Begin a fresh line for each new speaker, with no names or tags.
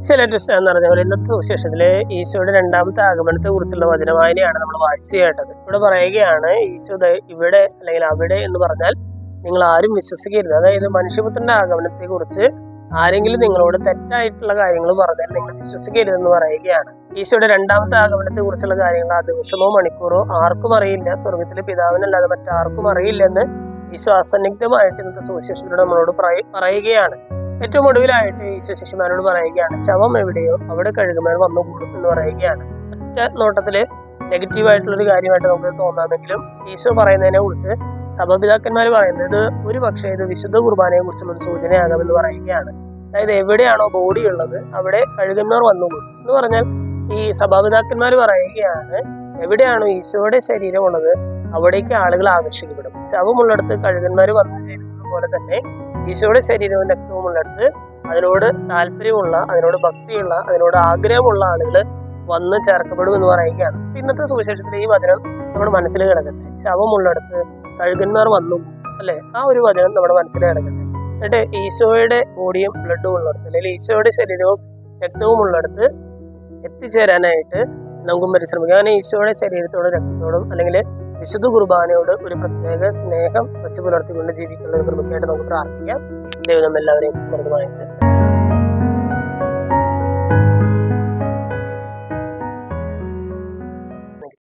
സെലറ്റിസ്റ്റ് എന്ന് പറഞ്ഞ പോലെ ഇന്നത്തെ സുവിശേഷത്തില് ഈശോയുടെ രണ്ടാമത്തെ ആഗമനത്തെ കുറിച്ചുള്ള വചനവായനയാണ് നമ്മൾ വായിച്ചു കേട്ടത് ഇവിടെ പറയുകയാണ് ഈശോ ദേ ഇവിടെ അല്ലെങ്കിൽ അവിടെ എന്ന് പറഞ്ഞാൽ നിങ്ങൾ ആരും വിശ്വസിക്കരുത് അതായത് മനുഷ്യപുത്രന്റെ ആഗമനത്തെ കുറിച്ച് ആരെങ്കിലും നിങ്ങളോട് തെറ്റായിട്ടുള്ള കാര്യങ്ങൾ പറഞ്ഞാൽ നിങ്ങൾ വിശ്വസിക്കരുതെന്ന് പറയുകയാണ് ഈശോയുടെ രണ്ടാമത്തെ ആഗമനത്തെ കുറിച്ചുള്ള കാര്യങ്ങൾ ആ ദിവസമോ മണിക്കൂറോ ആർക്കും അറിയില്ല സ്വർഗത്തിലെ പിതാവിനല്ലാതെ മറ്റാർക്കും അറിയില്ലെന്ന് ഈശോ അസന്നിഗ്ധമായിട്ട് ഇന്നത്തെ സുവിശേഷത്തിലൂടെ നമ്മളോട് പറയ- പറയുകയാണ് ഏറ്റവും ഒടുവിലായിട്ട് ഈശോ ശിശുമാരോട് പറയുകയാണ് ശവം എവിടെയോ അവിടെ കഴുകുമ്പോൾ വന്നുകൂടും എന്ന് പറയുകയാണ് ഒറ്റ നോട്ടത്തില് നെഗറ്റീവ് ആയിട്ടുള്ള ഒരു കാര്യമായിട്ട് നമുക്ക് തോന്നാമെങ്കിലും ഈശോ പറയുന്നതിനെ കുറിച്ച് സഭാപിതാക്കന്മാർ പറയുന്നത് ഒരു പക്ഷേ ഇത് വിശുദ്ധ കുർബാനയെ കുറിച്ചുള്ള ഒരു സൂചനയാകാമെന്ന് പറയുകയാണ് അതായത് എവിടെയാണോ ബോഡി ഉള്ളത് അവിടെ കഴുകുന്നവർ വന്നുകൂടും എന്ന് പറഞ്ഞാൽ ഈ സഭാപിതാക്കന്മാർ പറയുകയാണ് എവിടെയാണോ ഈശോയുടെ ശരീരം ഉള്ളത് അവിടേക്ക് ആളുകൾ ആകർഷിക്കപ്പെടും ശവമുള്ളിടത്ത് കഴുകന്മാർ വന്നു ചേരുന്നത് പോലെ തന്നെ ഈശോയുടെ ശരീരവും രക്തവും ഉള്ളിടത്ത് അതിനോട് താല്പര്യമുള്ള അതിനോട് ഭക്തിയുള്ള അതിനോട് ആഗ്രഹമുള്ള ആളുകൾ വന്ന് ചേർക്കപ്പെടും എന്ന് പറയുകയാണ് അപ്പൊ ഇന്നത്തെ സുവിശേഷത്തിലെ ഈ വചനം നമ്മുടെ മനസ്സിൽ കിടക്കട്ടെ ശവമുള്ളിടത്ത് കഴുകന്മാർ വന്നു അല്ലെ ആ ഒരു വചനം നമ്മുടെ മനസ്സിൽ കിടക്കട്ടെ എന്നിട്ട് ഈശോയുടെ ബോഡിയും ബ്ലഡും ഉള്ളിടത്ത് അല്ലെങ്കിൽ ഈശോയുടെ ശരീരവും രക്തവും ഉള്ളിടത്ത് എത്തിച്ചേരാനായിട്ട് നമുക്കും പരിശ്രമിക്കാം അങ്ങനെ ഈശോയുടെ ശരീരത്തോടും രക്തത്തോടും അല്ലെങ്കിൽ വിശുദ്ധ കുർബാനയോട് ഒരു പ്രത്യേക സ്നേഹം വെച്ച് പുലർത്തിക്കൊണ്ട് ജീവിക്കുന്ന ഒരു കൃപയ്ക്കായിട്ട് നമുക്ക് പ്രാർത്ഥിക്കാം ദൈവം നമ്മെല്ലാവരെയും സ്മൃതമായിട്ട്